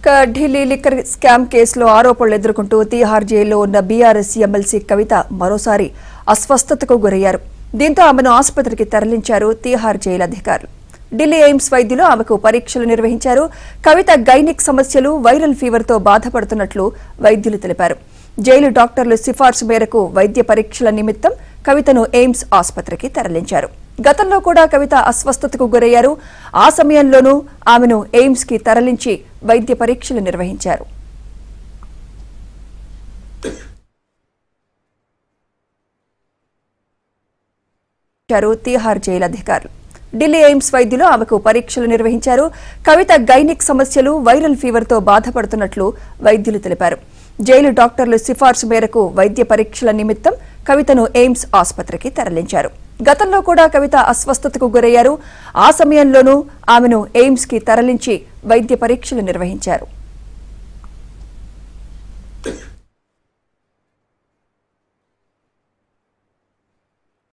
ఇక Delhi liquor scam కేసులో ఆరోపణలు ఎదుర్కొంటూ తీహార్ జైల్లో ఉన్న బీఆర్ఎస్ ఎమ్మెల్సీ కవిత మరోసారి అస్వస్థతకు గురయ్యారు దీంతో ఆమెను ఆసుపత్రికి తరలించారు తీహార్ జైలు అధికారులు ఢిల్లీ ఎయిమ్స్ వైద్యులు ఆమెకు పరీక్షలు నిర్వహించారు కవిత గైనిక్ సమస్యలు వైరల్ ఫీవర్తో బాధపడుతున్నట్లు వైద్యులు తెలిపారు జైలు డాక్టర్లు సిఫార్సు మేరకు వైద్య పరీక్షల నిమిత్తం కవితను ఎయిమ్స్ ఆసుపత్రికి తరలించారు గతంలో కూడా కవిత అస్వస్థతకు గురయ్యారు ఆ సమయంలోనూ ఆమెను ఎయిమ్స్ కి తరలించి వైద్య పరీక్షలు నిర్వహించారు చేశారు తీహార్ జైలు అధికారులు ఢిల్లీ ఎయిమ్స్ వైద్యులు ఆమెకు పరీక్షలు నిర్వహించారు కవిత గైనిక్ సమస్యలు వైరల్ ఫీవర్తో బాధపడుతున్నట్లు వైద్యులు తెలిపారు జైలు డాక్టర్లు సిఫార్సు మేరకు వైద్య పరీక్షల నిమిత్తం కవితను ఎయిమ్స్ ఆసుపత్రికి తరలించారు గతంలో కూడా కవిత అస్వస్థతకు గురయ్యారు ఆ సమయంలోనూ ఆమెను ఎయిమ్స్ కి తరలించి వైద్య పరీక్షలు నిర్వహించారు